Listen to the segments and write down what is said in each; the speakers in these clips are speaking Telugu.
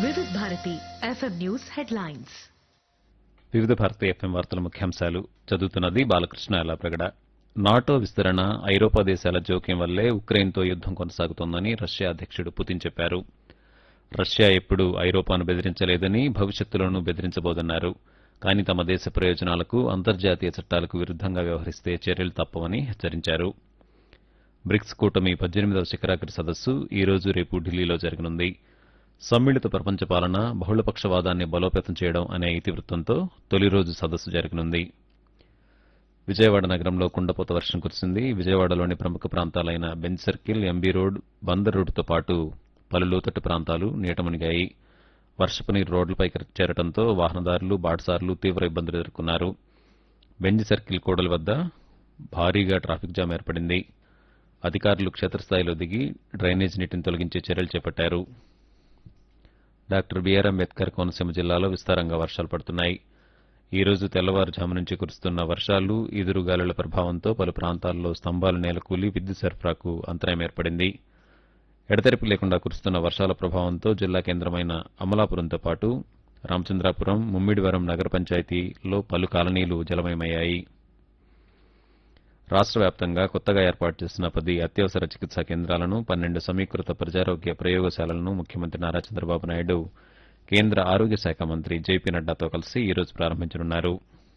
వివిధ భారతి ఎఫ్ఎం న్యూస్ హెడ్లైన్స్ వివిధ భారతీయ ఎఫ్ఎం వార్తల ముఖ్యాంశాలు చదువుతున్నది బాలకృష్ణ ఎలాప్రగడ నాటో విస్తరణ ఐరోపా దేశాల జోక్యం వల్లే ఉక్రెయిన్తో యుద్దం కొనసాగుతోందని రష్యా అధ్యక్షుడు పుతిన్ చెప్పారు రష్యా ఎప్పుడూ ఐరోపాను బెదిరించలేదని భవిష్యత్తులోనూ బెదిరించబోదన్నారు కానీ తమ దేశ ప్రయోజనాలకు అంతర్జాతీయ చట్టాలకు విరుద్ధంగా వ్యవహరిస్తే చర్యలు తప్పవని హెచ్చరించారు బ్రిక్స్ కూటమి పద్దెనిమిదవ శిఖరాగ్ర సదస్సు ఈ రోజు రేపు ఢిల్లీలో జరగనుంది సమ్మిళిత ప్రపంచ పాలన బహుళపక్షవాదాన్ని బలోపేతం చేయడం అనే ఇతివృత్తంతో తొలి రోజు సదస్సు జరగనుంది విజయవాడ నగరంలో కుండపోత వర్షం కురిసింది విజయవాడలోని ప్రముఖ ప్రాంతాలైన Benz circle MB road Bandar రోడ్డుతో పాటు పలు లోతట్టు ప్రాంతాలు నీట మునిగాయి వర్షపు నీరు రోడ్లపైకి చేరడంతో వాహనదారులు బాటసారులు తీవ్ర ఇబ్బందులు ఎదుర్కొన్నారు బెంజ్ సర్కిల్ కూడలి వద్ద భారీగా ట్రాఫిక్ జామ్ ఏర్పడింది అధికారులు క్షేత్రస్థాయిలో దిగి డ్రైనేజ్ నీటిని తొలగించే చర్యలు చేపట్టారు డాక్టర్ బిఆర్ అంబేద్కర్ కోనసీమ జిల్లాలో విస్తారంగా వర్షాలు పడుతున్నాయి ఈ రోజు తెల్లవారుజాము నుంచి కురుస్తున్న వర్షాలు ఈదురుగాలుల ప్రభావంతో పలు ప్రాంతాల్లో స్తంభాలు నేలకూలి విద్యుత్ సరఫరాకు అంతరాయం ఏర్పడింది ఎడతెరిపి లేకుండా కురుస్తున్న వర్షాల ప్రభావంతో జిల్లా కేంద్రమైన అమలాపురంతో పాటు రామచంద్రాపురం ముమ్మిడివరం నగర పంచాయతీలో పలు కాలనీలు జలమయమయ్యాయి రాష్ట్ర వ్యాప్తంగా కొత్తగా ఏర్పాటు చేసిన పది అత్యవసర చికిత్సా కేంద్రాలను పన్నెండు సమీకృత ప్రజారోగ్య ప్రయోగశాలలను ముఖ్యమంత్రి నారా చంద్రబాబు నాయుడు కేంద్ర ఆరోగ్య శాఖ మంత్రి జేపీ నడ్డాతో కలిసి ఈ రోజు ప్రారంభించనున్నారు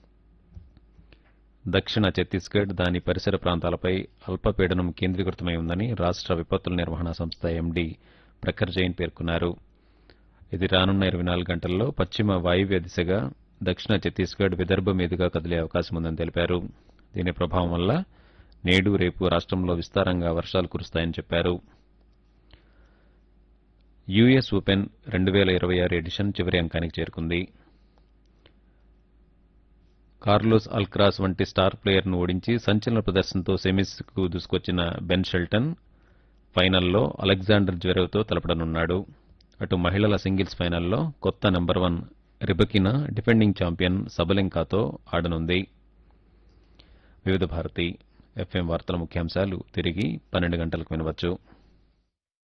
దక్షిణ ఛత్తీస్గఢ్ దాని పరిసర ప్రాంతాలపై అల్పపీడనం కేంద్రీకృతమై ఉందని రాష్ట్ర విపత్తుల నిర్వహణ సంస్థ ఎండీ ప్రఖర్ జైన్ పేర్కొన్నారు ఇది రానున్న ఇరవై నాలుగు గంటల్లో పశ్చిమ వాయువ్య దిశగా దక్షిణ ఛత్తీస్గఢ్ విదర్భ మీదుగా కదిలే అవకాశం ఉందని తెలిపారు దీని ప్రభావం వల్ల నేడు రేపు రాష్ట్రంలో విస్తారంగా వర్షాలు కురుస్తాయని చెప్పారు యుఎస్ ఓపెన్ రెండు వేల ఇరవై ఆరు ఎడిషన్ చివరి అంకానికి చేరుకుంది కార్లోస్ అల్క్రాస్ వంటి స్టార్ ప్లేయర్ను ఓడించి సంచలన ప్రదర్శనతో సెమీస్కు దూసుకొచ్చిన బెన్ షెల్టన్ ఫైనల్లో అలెగ్జాండర్ జ్వెరవ్తో తలపడనున్నాడు అటు మహిళల సింగిల్స్ ఫైనల్లో కొత్త number one Rybakina defending champion సబలెంకాతో ఆడనుంది వివిధ భారతి ఎఫ్ఎం వార్తల ముఖ్యాంశాలు తిరిగి పన్నెండు గంటలకు వినవచ్చు